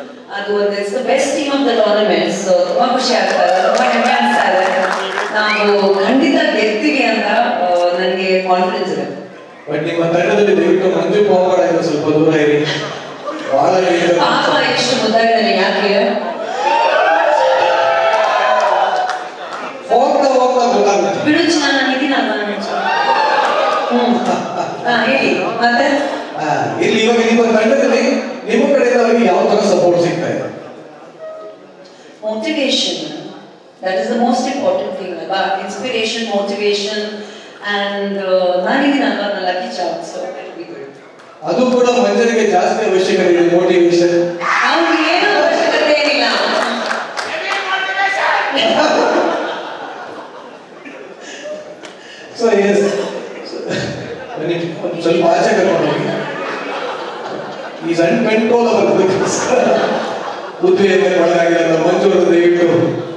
ಅದು ಒಂದು it's the best team of the tournament so ತುಂಬಾ ಖುಷಿ ಆಗ್ತದೆ ತುಂಬಾ ಹೆಮ್ಮೆ ಅನಿಸ್ತಾ ಇದೆ ನಾವು ಖಂಡಿತ ಗೆಲ್ತೀವಿ ಅಂತ ನನಗೆ ಕಾನ್ಫಿಡೆನ್ಸ್ ಇದೆ ಬಟ್ ನಿಮ್ಮ ತಂಡದಲ್ಲಿ ದಯವಿಟ್ಟು ಮಂಜು ಪಾವಗಡ ಇಂದ ಸ್ವಲ್ಪ ದೂರ ಇರಿ ಬಹಳ danger. ಪಾಪ ಎಷ್ಟು ಮುದ್ದಾಗಿದ್ದಾನೆ ಯಾಕೆ ಹೋಗ್ತಾ ಹೋಗ್ತಾ ಗೊತ್ತಾಗುತ್ತೆ ಬಿಡು ನಾನು ಇದೀನಲ್ವಾ ಹ್ಮ್ ಹಾ ಹೇಳಿ ಮತ್ತೆ ಆ, ಇಲ್ಲಿ ಇವಾಗ ನಿಮ್ಮ ತಂಡದಲ್ಲಿ ನಿಮ್ಮ ಕಡೆಯಿಂದ ಅವರಿಗೆ ಯಾವ ತರ ಸಪೋರ್ಟ್ ಸಿಗ್ತಾ ಇದೆ motivation that is the most important thing ಅಲ್ವಾ ಇನ್ಸ್ಪಿರೇಷನ್ ಮೋಟಿವೇಶನ್ ಅಂಡ್ ನಾನಿದ್ದೀನಲ್ವಾ ನನ್ನ ಲಕ್ಕಿ ಚಾಪ್ ಸೊ ಅದು ಕೂಡ ಮಂಜನಿಗೆ ಜಾಸ್ತಿ ಅವಶ್ಯಕತೆ ಇದೆ ಮೋಟಿವೇಶನ್ ಅವ್ರಿಗೆ ಏನು ಅವಶ್ಯಕತೆ ಏನಿಲ್ಲ ಸೊ ಎಸ್ ಸ್ವಲ್ಪ ಆಚೆ ಕರ್ಕೊಂಡು ಹೋಗಿ ಈಸ್ ಅನ್ಕಂಟ್ರೋಲಬಲ್ ಅದಕ್ಕೋಸ್ಕರ ಉದ್ವೇಗ ಒಳಗಾಗಿರೋ ಮಂಜು ಅವರು ದಯವಿಟ್ಟು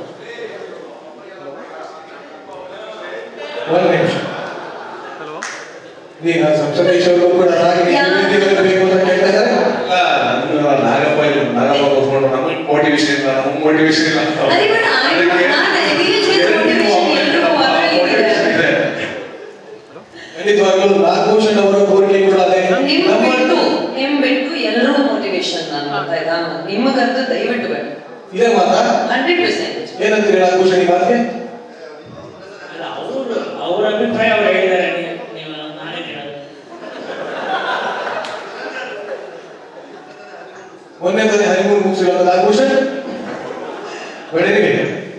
ಒಂದು ನಿಮಿಷ ಈಗ ಸಂಸದೇಶ್ ಅವರು ಕೂಡ ಹಾಗೆ ಬೇಕು ಅಂತ ಕೇಳ್ತಾ ಇದ್ದಾರೆ ಇಲ್ಲ, ನನ್ನ ನಾಗಪ್ಪ ಇಲ್ಲಿ ನಾಗಪ್ಪ ಕೂತ್ಕೊಂಡು ನಮಗೆ ಮೋಟಿವೇಶನ್ ಇಲ್ಲ ನಮಗೆ ಮೋಟಿವೇಶನ್ ಇಲ್ಲ ಅಂತ. ಅದೇ but I- ಅದಕ್ಕೆ ನಾನು individual ಎರಡು motivation ಎಲ್ರಿಗೂ ಅದರಲ್ಲಿ ಇದೆ. motivation ಇದೆ. ಖಂಡಿತವಾಗ್ಲೂ ನಾಗಭೂಷಣ್ ಅವರ ಕೋರಿಕೆ ಕೂಡ ಅದೇ ನಿಮ್ ನಮ್ಮ ಬಿಟ್ಟು ನಿಮ್ ಬಿಟ್ಟು ಎಲ್ರಿಗೂ ಮೋಟಿವೇಶನ್ ನಾನು ಅಂತ ಆಯ್ತಾ ನಿಮಗಂತೂ ದಯವಿಟ್ಟು ಬೇಡ ಇದೇ ಮಾತಾ ಹಂಡ್ರೆಡ್ ಪರ್ಸೆಂಟ್ ಏನಂತೀರಿ ನಾಗಭೂಷಣ್ ಈ ಮಾತಿಗೆ ಅಲ್ಲ ಅವರು ಅವ್ರ ಅಭಿಪ್ರಾಯ ಅವ್ರು ಹೇಳಿದ್ದಾರೆ ನೀವು ನೀವು ನಾನೇ ಕೇಳೋದು ಮೊನ್ನೆ ತಾನೇ ಹನಿಮೂನ್ ಮುಗಿಸಿರೋ ನಾಗಭೂಷಣ್ ಬೆಳಗ್ಗೆ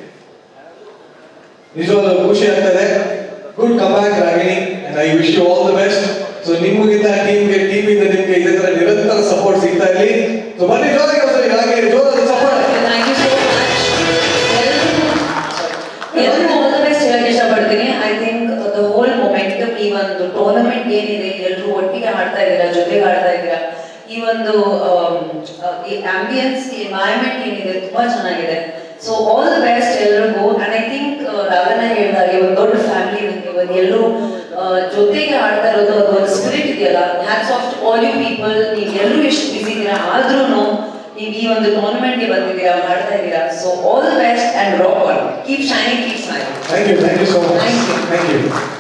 ನಿಜವಾಗ್ಲೂ ಖುಷಿ ಆಗ್ತದೆ good comeback Ragini I wish you all the best so ನಿಮಗಿಂತ ಟೀಮ್ಗೆ ಟೀಮಿಂದ ನಿಮ್ಗೆ ಇದೇ ತರ ನಿರಂತರ ಸಪೋರ್ಟ್ ಸಿಗ್ತಾ ಇರಲಿ ಸೊ ಬನ್ನಿ ಜೋರಾಗಿ ಒಂದ್ಸರಿ ಹಾಗೆ ಜೋರಾಗಿ support thank you so much ಎಲ್ರಿಗೂ ಆಲ್ ದ ಬೆಸ್ಟ್ ಹೇಳಕ್ ಇಷ್ಟಪಡ್ತೀನಿ I think the whole momentum ಈ ಒಂದು ಟೂರ್ನಮೆಂಟ್ ಏನಿದೆ ಎಲ್ಲರೂ ಒಟ್ಟಿಗೆ ಆಡ್ತಾ ಇದ್ದೀರಾ ಜೊತೆಗೆ ಆಡ್ತಾ ಇದ್ದೀರಾ ಈ ಒಂದು ಆಮ್, ಆ, ಈ ಆಂಬಿಯನ್ಸ್ ಎನ್ವೈರನ್ಮೆಂಟ್ ಏನಿದೆ ತುಂಬಾ ಚೆನ್ನಾಗಿದೆ ಸೊ ಆಲ್ ದ ಬೆಸ್ಟ್ ಎಲ್ರಿಗೂ ಅಂಡ್ ಐ ಥಿಂಕ್ ರಾಘನ ಹೇಳಿದಾಗೆ ಒಂದು ದೊಡ್ಡ ಫ್ಯಾಮಿಲಿ ಒಂದು ಎಲ್ಲರೂ ಆ, ಜೊತೆಗೆ ಆಡ್ತಾ ಇರೋದು ಅದು ಒಂದು ಸ್ಪಿರಿಟ್ ಇದೆಯಲ್ಲ hats off all you people ನೀವು ಎಲ್ಲರೂ ಎಷ್ಟು ಬಿಸಿ ಇದ್ದೀರಾ ಆದ್ರೂ ನೀವು ಈ ಒಂದು ಟೂರ್ನಮೆಂಟ್ಗೆ ಬಂದಿದ್ದೀರಾ ಮಾಡ್ತಾ ಇದ್ದೀರಾ so all the best and rock on keep shining keep smiling thank you thank you so much Thank you. Thank you